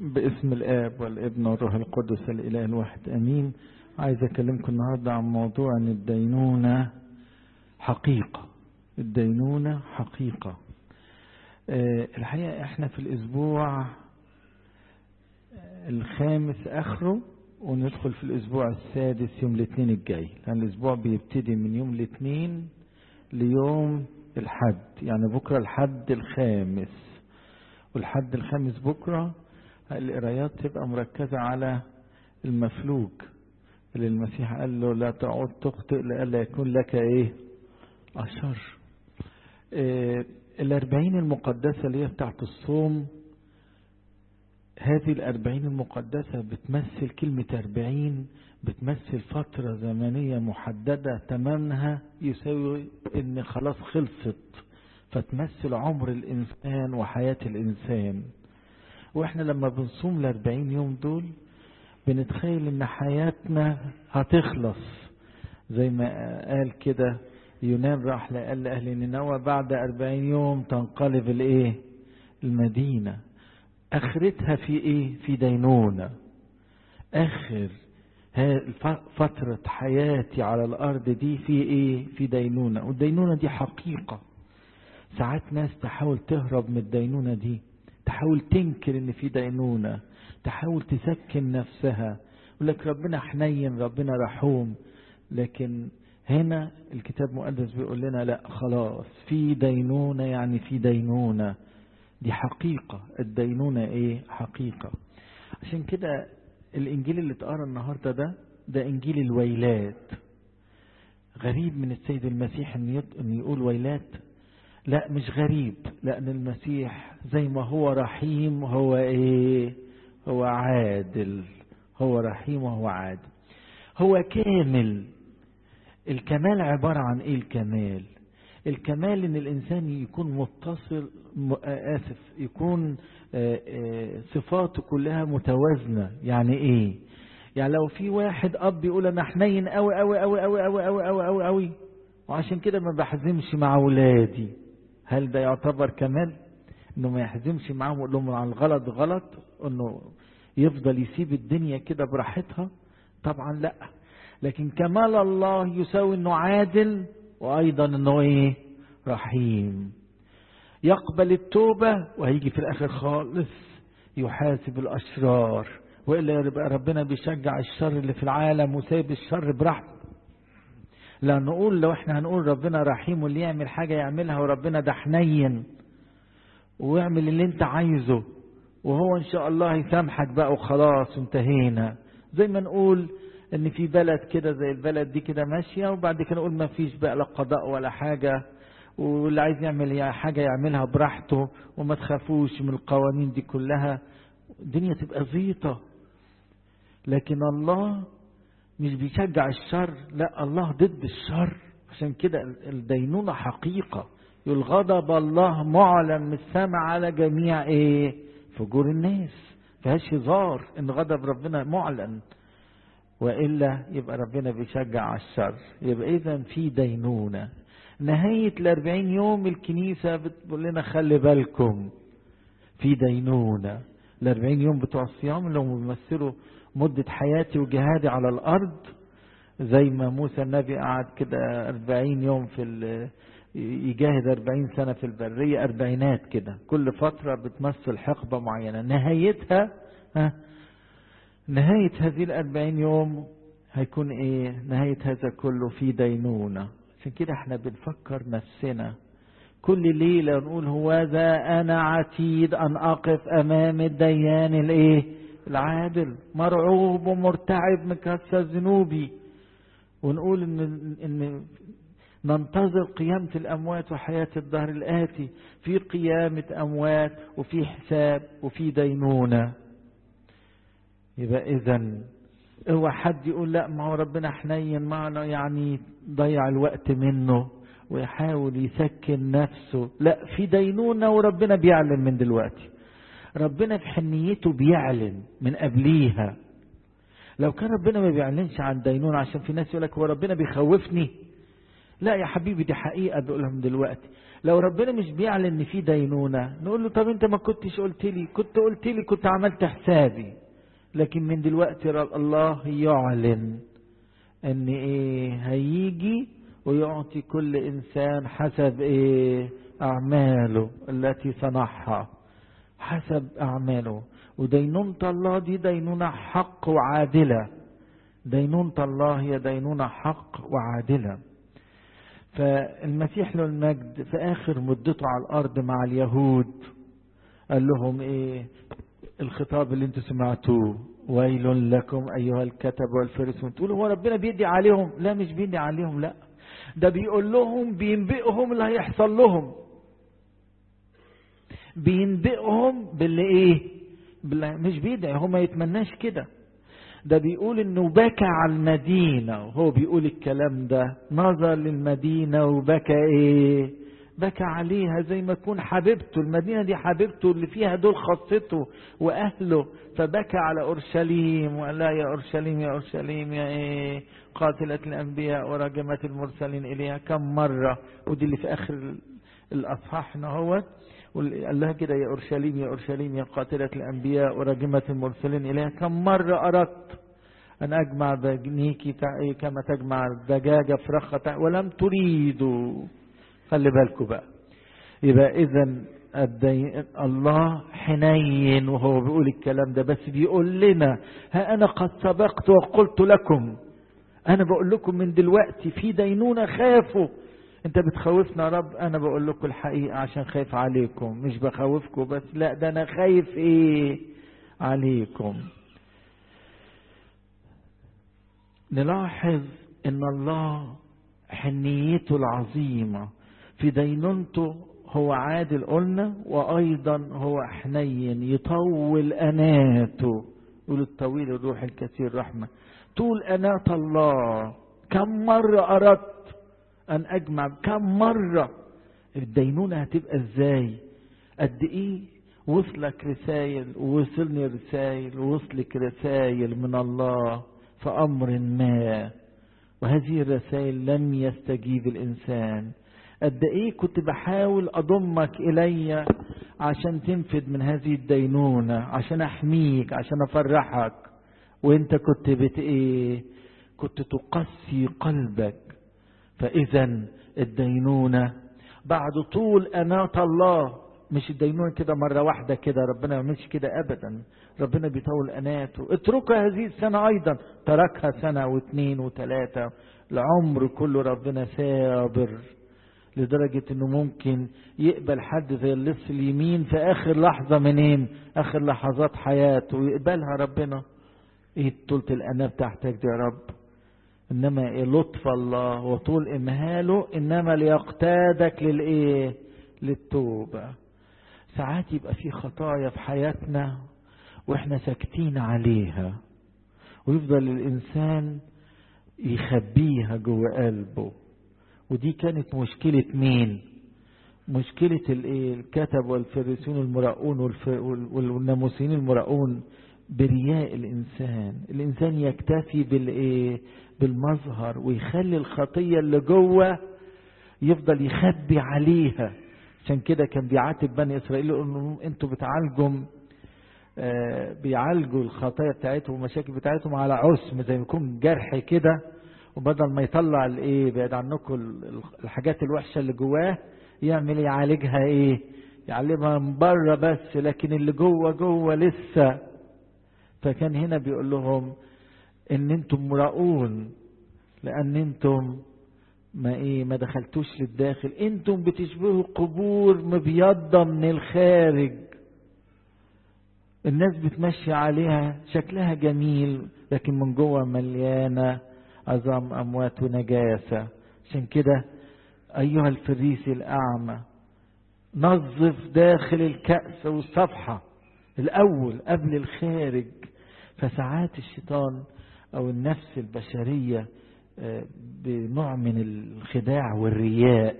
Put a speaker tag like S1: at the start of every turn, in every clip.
S1: باسم الآب والابن والروح القدس الإله الواحد أمين عايز أكلمكم النهاردة عن موضوع أن الدينونة حقيقة الدينونة حقيقة أه الحقيقة احنا في الأسبوع الخامس آخره وندخل في الأسبوع السادس يوم الاثنين الجاي لأن الأسبوع بيبتدي من يوم الاثنين ليوم الحد يعني بكرة الحد الخامس والحد الخامس بكرة القرايات تبقى مركزة على المفلوج اللي المسيح قال له لا تعود تخطئ لألا يكون لك ايه أشر إيه الأربعين المقدسة اللي هي بتاعت الصوم هذه الأربعين المقدسة بتمثل كلمة أربعين بتمثل فترة زمنية محددة تمامها يساوي ان خلاص خلصت فتمثل عمر الإنسان وحياة الإنسان وإحنا لما بنصوم الأربعين يوم دول بنتخيل إن حياتنا هتخلص زي ما قال كده يونان راح لقال لأهل نينوى بعد أربعين يوم تنقلب الإيه المدينة آخرتها في إيه في دينونة آخر فترة حياتي على الأرض دي في إيه في دينونة والدينونة دي حقيقة ساعات ناس تحاول تهرب من الدينونة دي تحاول تنكر ان في دينونة تحاول تسكن نفسها يقول لك ربنا حنين ربنا رحوم لكن هنا الكتاب المقدس بيقول لنا لا خلاص في دينونة يعني في دينونة دي حقيقة الدينونة ايه حقيقة عشان كده الانجيل اللي اتقرا النهاردة ده ده انجيل الويلات غريب من السيد المسيح ان يقول ويلات لا مش غريب لأن المسيح زي ما هو رحيم هو إيه هو عادل هو رحيم وهو عادل هو كامل الكمال عبارة عن إيه الكمال الكمال إن الإنسان يكون متصل آسف يكون آآ آآ صفاته كلها متوازنة يعني إيه يعني لو في واحد أب يقول أنا حنين أوي أوي أوي أوي أوي أوي أوي أوي أوي وعشان كده ما بحزمش مع أولادي هل ده يعتبر كمال انه ما يحزمش معاهم ويقول لهم على الغلط غلط انه يفضل يسيب الدنيا كده براحتها طبعا لا لكن كمال الله يساوي انه عادل وايضا انه ايه رحيم يقبل التوبة وهيجي في الاخر خالص يحاسب الاشرار والا يبقى ربنا بيشجع الشر اللي في العالم وسايب الشر براحته لا نقول لو احنا هنقول ربنا رحيم واللي يعمل حاجة يعملها وربنا ده حنين ويعمل اللي انت عايزه وهو ان شاء الله يسامحك بقى وخلاص انتهينا زي ما نقول ان في بلد كده زي البلد دي كده ماشية وبعد كده نقول ما فيش بقى لا قضاء ولا حاجة واللي عايز يعمل حاجة يعملها براحته وما تخافوش من القوانين دي كلها الدنيا تبقى زيطة لكن الله مش بيشجع الشر لا الله ضد الشر عشان كده الدينونة حقيقة يقول غضب الله معلن من السماء على جميع ايه فجور الناس فيهاش هزار ان غضب ربنا معلن والا يبقى ربنا بيشجع على الشر يبقى اذا في دينونة نهاية الاربعين يوم الكنيسة بتقول لنا خلي بالكم في دينونة الاربعين يوم بتوع الصيام اللي هم بيمثلوا مدة حياتي وجهادي على الأرض زي ما موسى النبي قعد كده أربعين يوم في يجاهد أربعين سنة في البرية أربعينات كده كل فترة بتمثل حقبة معينة نهايتها ها نهاية هذه الأربعين يوم هيكون إيه نهاية هذا كله في دينونة عشان كده احنا بنفكر نفسنا كل ليلة نقول هو ذا أنا عتيد أن أقف أمام الديان الإيه العادل مرعوب ومرتعب من كثرة ذنوبي ونقول إن, إن ننتظر قيامة الأموات وحياة الدهر الآتي في قيامة أموات وفي حساب وفي دينونة يبقى إذا هو حد يقول لا ما هو ربنا حنين معنا يعني ضيع الوقت منه ويحاول يسكن نفسه لا في دينونة وربنا بيعلن من دلوقتي ربنا في حنيته بيعلن من قبليها لو كان ربنا ما بيعلنش عن دينون عشان في ناس يقول لك هو ربنا بيخوفني لا يا حبيبي دي حقيقة بقولهم دلوقتي لو ربنا مش بيعلن ان في دينونة نقول له طب انت ما كنتش قلت لي كنت قلت لي كنت عملت حسابي لكن من دلوقتي الله يعلن ان ايه هيجي ويعطي كل انسان حسب ايه اعماله التي صنعها حسب اعماله ودينونة الله دي دينونة حق وعادلة دينونة الله هي دينونة حق وعادلة فالمسيح له المجد في اخر مدته على الارض مع اليهود قال لهم ايه الخطاب اللي انتوا سمعتوه ويل لكم ايها الكتب والفريسون تقولوا هو ربنا بيدي عليهم لا مش بيدي عليهم لا ده بيقول لهم بينبئهم اللي هيحصل لهم بينبئهم باللي ايه بالله مش بيدعي هو ما يتمناش كده ده بيقول انه بكى على المدينة وهو بيقول الكلام ده نظر للمدينة وبكى ايه بكى عليها زي ما تكون حبيبته المدينة دي حبيبته اللي فيها دول خاصته وأهله فبكى على أورشليم وقال لا يا أورشليم يا أورشليم يا إيه قاتلة الأنبياء وراجمة المرسلين إليها كم مرة ودي اللي في آخر الأصحاح هو قال لها كده يا أورشليم يا أورشليم يا قاتلة الأنبياء وراجمة المرسلين إليها كم مرة أردت أن أجمع بجنيك كما تجمع الدجاجة فرخة ولم تريدوا خلي بالكم بقى يبقى إذا الله حنين وهو بيقول الكلام ده بس بيقول لنا ها أنا قد سبقت وقلت لكم أنا بقول لكم من دلوقتي في دينونة خافوا انت بتخوفنا يا رب انا بقول لكم الحقيقة عشان خايف عليكم مش بخوفكم بس لا ده انا خايف ايه عليكم نلاحظ ان الله حنيته العظيمة في دينونته هو عادل قلنا وايضا هو حنين يطول اناته يقول الطويل الروح الكثير رحمة طول انات الله كم مرة اردت ان اجمع كم مرة الدينونة هتبقى ازاي قد ايه وصلك رسائل ووصلني رسائل ووصلك رسائل من الله في امر ما وهذه الرسائل لم يستجيب الانسان قد ايه كنت بحاول اضمك الي عشان تنفد من هذه الدينونة عشان احميك عشان افرحك وانت كنت بت ايه كنت تقسي قلبك فإذا الدينونة بعد طول أناة الله مش الدينونة كده مرة واحدة كده ربنا ما يعملش كده أبدا ربنا بيطول أناته اتركها هذه السنة أيضا تركها سنة واثنين وثلاثة العمر كله ربنا صابر لدرجة انه ممكن يقبل حد زي اللص اليمين في اخر لحظة منين اخر لحظات حياته ويقبلها ربنا ايه طولة الاناة بتاعتك دي يا رب انما إيه لطف الله وطول امهاله انما ليقتادك للايه للتوبة ساعات يبقى في خطايا في حياتنا واحنا ساكتين عليها ويفضل الانسان يخبيها جوه قلبه ودي كانت مشكلة مين مشكلة الايه الكتب والفريسون المراؤون والناموسين المراؤون برياء الانسان الانسان يكتفي بالايه بالمظهر ويخلي الخطيه اللي جوه يفضل يخبي عليها عشان كده كان بيعاتب بني اسرائيل يقول لهم انتوا بتعالجوا آه بيعالجوا الخطايا بتاعتهم والمشاكل بتاعتهم على عسم زي ما يكون جرح كده وبدل ما يطلع الايه بعيد عنكم الحاجات الوحشه اللي جواه يعمل يعالجها ايه يعلمها من بره بس لكن اللي جوه جوه لسه فكان هنا بيقول لهم ان انتم مراؤون لان انتم ما ايه ما دخلتوش للداخل انتم بتشبهوا قبور مبيضة من الخارج الناس بتمشي عليها شكلها جميل لكن من جوه مليانة عظام اموات ونجاسة عشان كده ايها الفريسي الاعمى نظف داخل الكأس والصفحة الاول قبل الخارج فساعات الشيطان او النفس البشرية بنوع من الخداع والرياء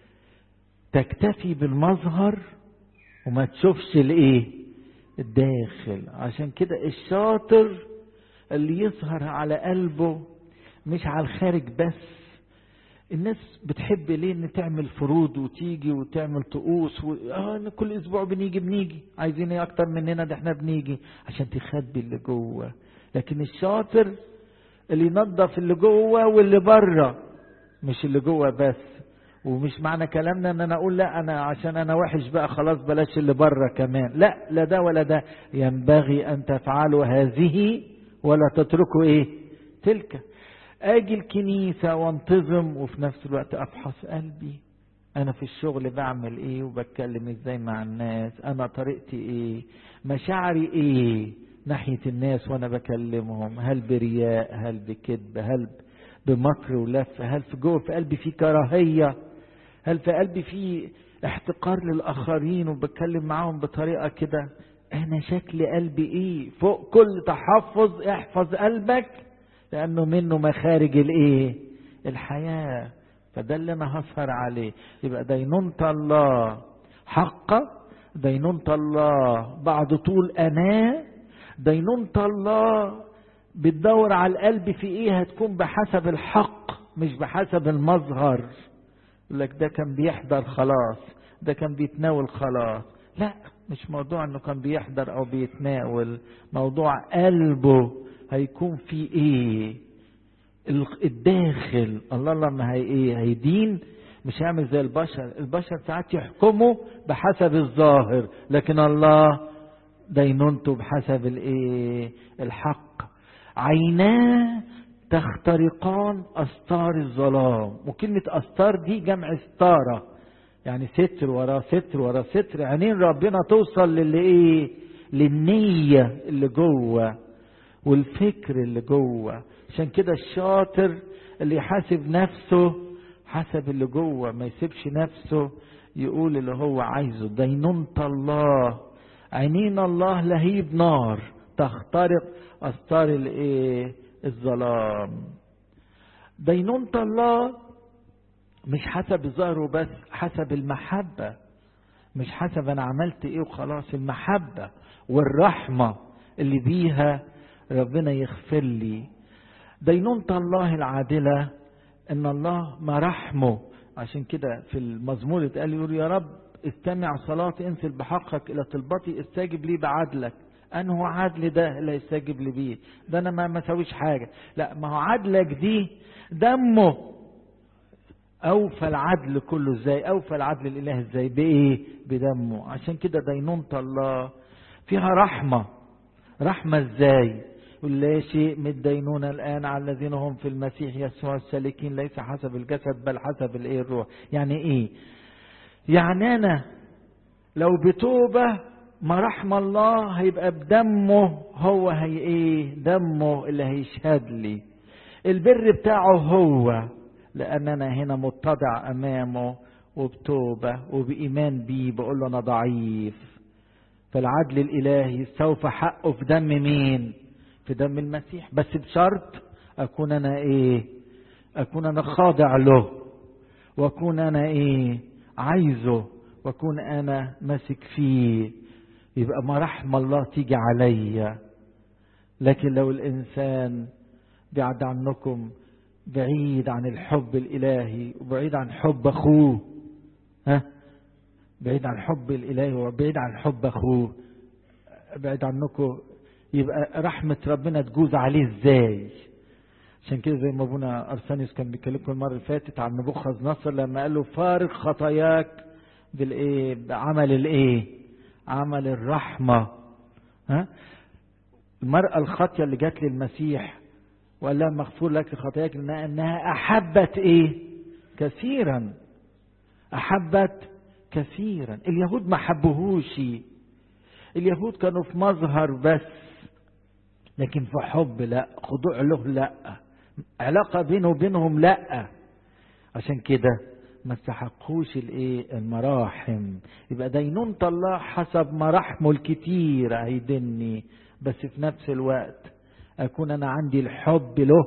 S1: تكتفي بالمظهر وما تشوفش الايه الداخل عشان كده الشاطر اللي يظهر على قلبه مش على الخارج بس الناس بتحب ليه ان تعمل فروض وتيجي وتعمل طقوس و... اه كل اسبوع بنيجي بنيجي عايزين ايه اكتر مننا ده احنا بنيجي عشان تخبي اللي جوه لكن الشاطر اللي ينظف اللي جوه واللي بره مش اللي جوه بس ومش معنى كلامنا ان انا اقول لا انا عشان انا وحش بقى خلاص بلاش اللي بره كمان لا لا ده ولا ده ينبغي ان تفعلوا هذه ولا تتركوا ايه تلك اجي الكنيسة وانتظم وفي نفس الوقت افحص قلبي انا في الشغل بعمل ايه وبتكلم ازاي مع الناس انا طريقتي ايه مشاعري ايه ناحية الناس وانا بكلمهم هل برياء هل بكذب هل بمكر ولف هل في جوه في قلبي في كراهية هل في قلبي في احتقار للاخرين وبتكلم معاهم بطريقة كده انا شكل قلبي ايه فوق كل تحفظ احفظ قلبك لانه منه مخارج الايه الحياة فده اللي انا هسهر عليه يبقى دينونة الله حقة دينونة الله بعد طول انا دينونة الله بتدور على القلب في ايه هتكون بحسب الحق مش بحسب المظهر يقول لك ده كان بيحضر خلاص ده كان بيتناول خلاص لا مش موضوع انه كان بيحضر او بيتناول موضوع قلبه هيكون في ايه الداخل الله لما هي ايه هيدين مش هيعمل زي البشر البشر ساعات يحكموا بحسب الظاهر لكن الله دينونته بحسب الايه الحق عيناه تخترقان استار الظلام وكلمة استار دي جمع ستارة يعني ستر ورا ستر ورا ستر عينين ربنا توصل للي ايه للنية اللي جوه والفكر اللي جوه عشان كده الشاطر اللي يحاسب نفسه حسب اللي جوه ما يسيبش نفسه يقول اللي هو عايزه دينونة الله عينين الله لهيب نار تخترق استار الايه الظلام دينونة الله مش حسب الظاهر وبس حسب المحبة مش حسب انا عملت ايه وخلاص المحبة والرحمة اللي بيها ربنا يغفر لي دينونة الله العادلة ان الله مراحمه عشان كده في المزمور اتقال يقول يا رب استمع صلاتي انزل بحقك الى طلبتي استجب لي بعدلك انه عدل ده اللي يستجب لي بيه ده انا ما مسويش حاجه لا ما هو عدلك دي دمه اوفى العدل كله ازاي اوفى العدل الاله ازاي بايه بدمه عشان كده دينونة الله فيها رحمه رحمه ازاي يقول لا شيء من الدينونة الآن على الذين هم في المسيح يسوع السالكين ليس حسب الجسد بل حسب الايه الروح يعني ايه يعني انا لو بتوبة ما رحم الله هيبقى بدمه هو هي ايه دمه اللي هيشهد لي البر بتاعه هو لان انا هنا متضع امامه وبتوبة وبإيمان بيه بقول له انا ضعيف فالعدل الالهي سوف حقه في دم مين في دم المسيح بس بشرط اكون انا ايه اكون انا خاضع له واكون انا ايه عايزه واكون انا ماسك فيه يبقى ما رحم الله تيجي عليا لكن لو الانسان بعد عنكم بعيد عن الحب الالهي وبعيد عن حب اخوه ها بعيد عن حب الالهي وبعيد عن حب اخوه بعيد عنكم يبقى رحمة ربنا تجوز عليه ازاي عشان كده زي ما ابونا ارسانيوس كان بيكلمكم المره اللي فاتت عن نبوخذ نصر لما قال له فارق خطاياك بالايه بعمل الايه عمل الرحمه ها المرأة الخاطية اللي جات للمسيح وقال لها مغفور لك خطاياك لانها انها احبت ايه كثيرا احبت كثيرا اليهود ما حبوهوش اليهود كانوا في مظهر بس لكن في حب لا خضوع له لا علاقة بينه وبينهم لا عشان كده ما استحقوش الايه المراحم يبقى دينونة الله حسب مراحمه الكتير هيدني بس في نفس الوقت اكون انا عندي الحب له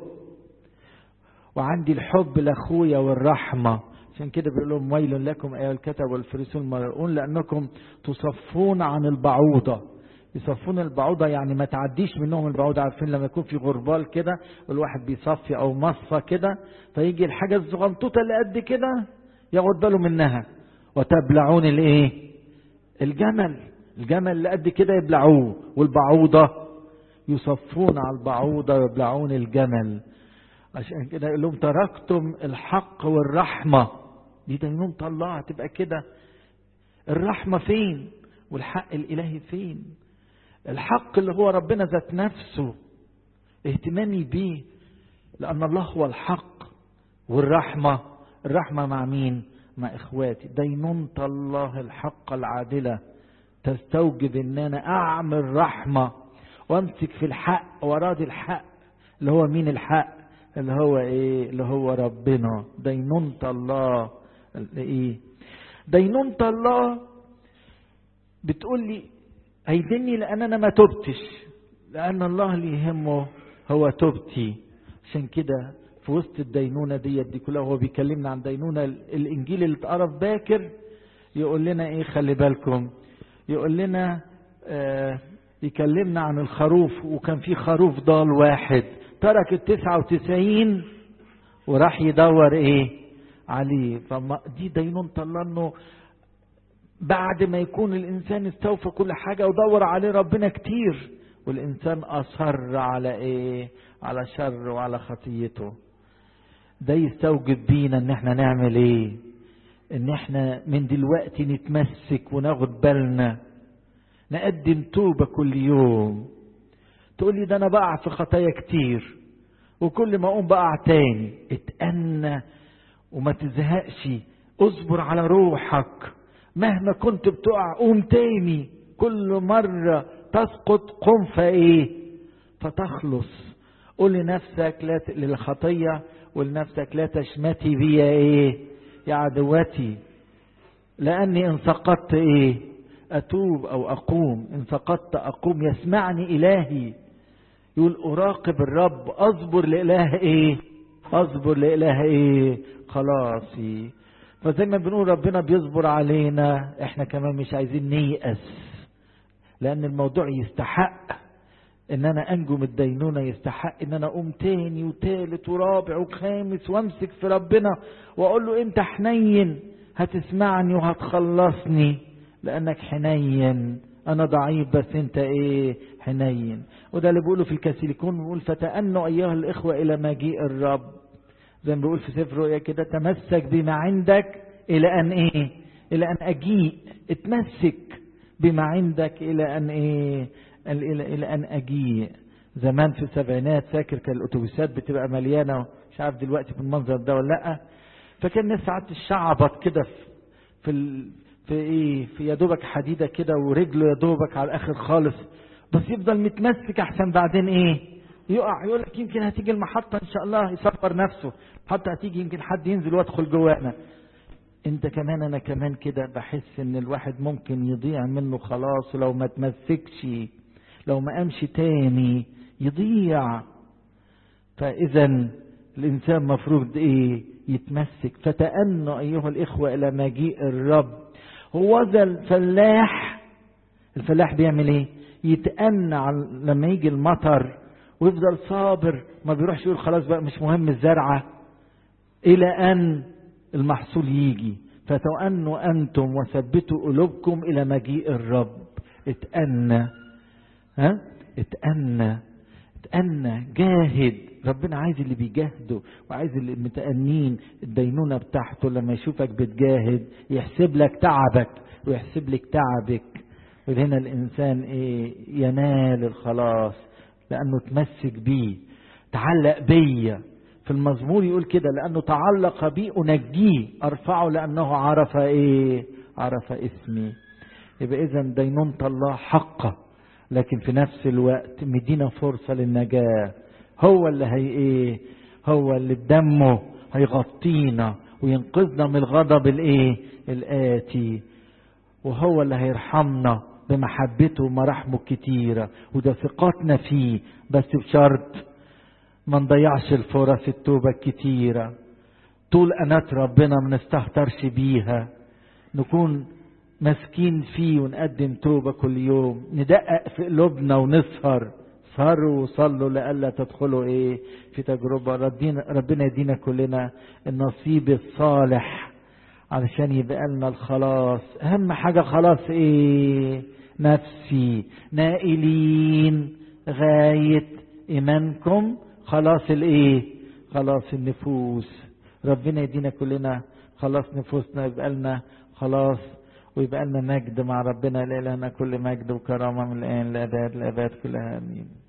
S1: وعندي الحب لاخويا والرحمه عشان كده بيقول لهم ويل لكم ايها الكتب والفريسون المرؤون لانكم تصفون عن البعوضه يصفون البعوضة يعني ما تعديش منهم البعوضة عارفين لما يكون في غربال كده والواحد بيصفي او مصفى كده فيجي الحاجة الزغنطوطة اللي قد كده ياخد باله منها وتبلعون الايه الجمل الجمل اللي قد كده يبلعوه والبعوضة يصفون على البعوضة ويبلعون الجمل عشان كده يقول لهم تركتم الحق والرحمة دي دينونة الله هتبقى كده الرحمة فين والحق الإلهي فين الحق اللي هو ربنا ذات نفسه اهتمامي بيه لأن الله هو الحق والرحمة الرحمة مع مين مع إخواتي دينونة الله الحق العادلة تستوجب ان انا اعمل رحمة وامسك في الحق وراضي الحق اللي هو مين الحق اللي هو ايه اللي هو ربنا دينونة الله ايه دينونة الله بتقول لي هيدني لان انا ما تبتش لان الله اللي يهمه هو توبتي عشان كده في وسط الدينونة ديت دي كلها هو بيكلمنا عن دينونة الانجيل اللي اتقرا في باكر يقول لنا ايه خلي بالكم يقول لنا آه يكلمنا عن الخروف وكان في خروف ضال واحد ترك التسعة وتسعين وراح يدور ايه عليه فما دي دينونة الله انه بعد ما يكون الانسان استوفى كل حاجة ودور عليه ربنا كتير والانسان اصر على ايه على شر وعلى خطيته ده يستوجب بينا ان احنا نعمل ايه ان احنا من دلوقتي نتمسك وناخد بالنا نقدم توبة كل يوم تقول لي ده انا بقع في خطايا كتير وكل ما اقوم بقع تاني اتأنى وما تزهقش اصبر على روحك مهما كنت بتقع قوم تاني كل مرة تسقط قم فايه فتخلص قول لنفسك لا ت... للخطية ولنفسك لا تشمتي بي ايه يا عدوتي لاني ان سقطت ايه اتوب او اقوم ان سقطت اقوم يسمعني الهي يقول اراقب الرب اصبر لاله ايه اصبر لاله ايه خلاصي فزي ما بنقول ربنا بيصبر علينا احنا كمان مش عايزين نيأس لان الموضوع يستحق ان انا انجو من الدينونه يستحق ان انا اقوم تاني وتالت ورابع وخامس وامسك في ربنا واقول له انت حنين هتسمعني وهتخلصني لانك حنين انا ضعيف بس انت ايه حنين وده اللي بيقوله في الكاسيليكون بيقول فتأنوا ايها الاخوة الى مجيء الرب زي ما بيقول في سفر رؤيا كده تمسك بما عندك الى ان ايه الى ان اجيء اتمسك بما عندك الى ان ايه الى الى ان اجيء زمان في السبعينات فاكر كان الاتوبيسات بتبقى مليانه مش عارف دلوقتي بالمنظر ده ولا لا فكان الناس ساعات الشعبط كده في في ال... في ايه في يا دوبك حديده كده ورجله يا دوبك على الاخر خالص بس يفضل متمسك احسن بعدين ايه يقع يقول لك يمكن هتيجي المحطه ان شاء الله يصبر نفسه حتى هتيجي يمكن حد ينزل وادخل جوانا انت كمان انا كمان كده بحس ان الواحد ممكن يضيع منه خلاص لو ما تمسكش لو ما قامش تاني يضيع فاذا الانسان مفروض ايه يتمسك فتأنوا ايها الاخوة الى مجيء الرب هو ذا الفلاح الفلاح بيعمل ايه يتأنى على لما يجي المطر ويفضل صابر ما بيروحش يقول خلاص بقى مش مهم الزرعة الى ان المحصول يجي فتؤنوا انتم وثبتوا قلوبكم الى مجيء الرب اتأنى ها اتأنى اتأنى جاهد ربنا عايز اللي بيجاهدوا وعايز اللي متأنين الدينونة بتاعته لما يشوفك بتجاهد يحسب لك تعبك ويحسب لك تعبك وهنا الإنسان إيه ينال الخلاص لأنه تمسك بيه تعلق بيا في المزمور يقول كده لأنه تعلق بي أنجيه أرفعه لأنه عرف إيه عرف اسمي يبقى إذا دينونة الله حقه لكن في نفس الوقت مدينا فرصة للنجاة هو اللي هي ايه هو اللي بدمه هيغطينا وينقذنا من الغضب الايه الآتي وهو اللي هيرحمنا بمحبته ومراحمه الكتيرة وده ثقتنا فيه بس بشرط ما نضيعش الفرص التوبة الكتيرة طول أنات ربنا ما نستهترش بيها نكون ماسكين فيه ونقدم توبة كل يوم ندقق في قلوبنا ونسهر سهروا وصلوا لألا تدخلوا ايه في تجربة ربنا, ربنا يدينا كلنا النصيب الصالح علشان يبقى لنا الخلاص اهم حاجة خلاص ايه نفسي نائلين غاية ايمانكم خلاص الايه خلاص النفوس ربنا يدينا كلنا خلاص نفوسنا يبقى لنا خلاص ويبقى لنا مجد مع ربنا لإلهنا كل مجد وكرامة من الآن لأباد الأباد كلها آمين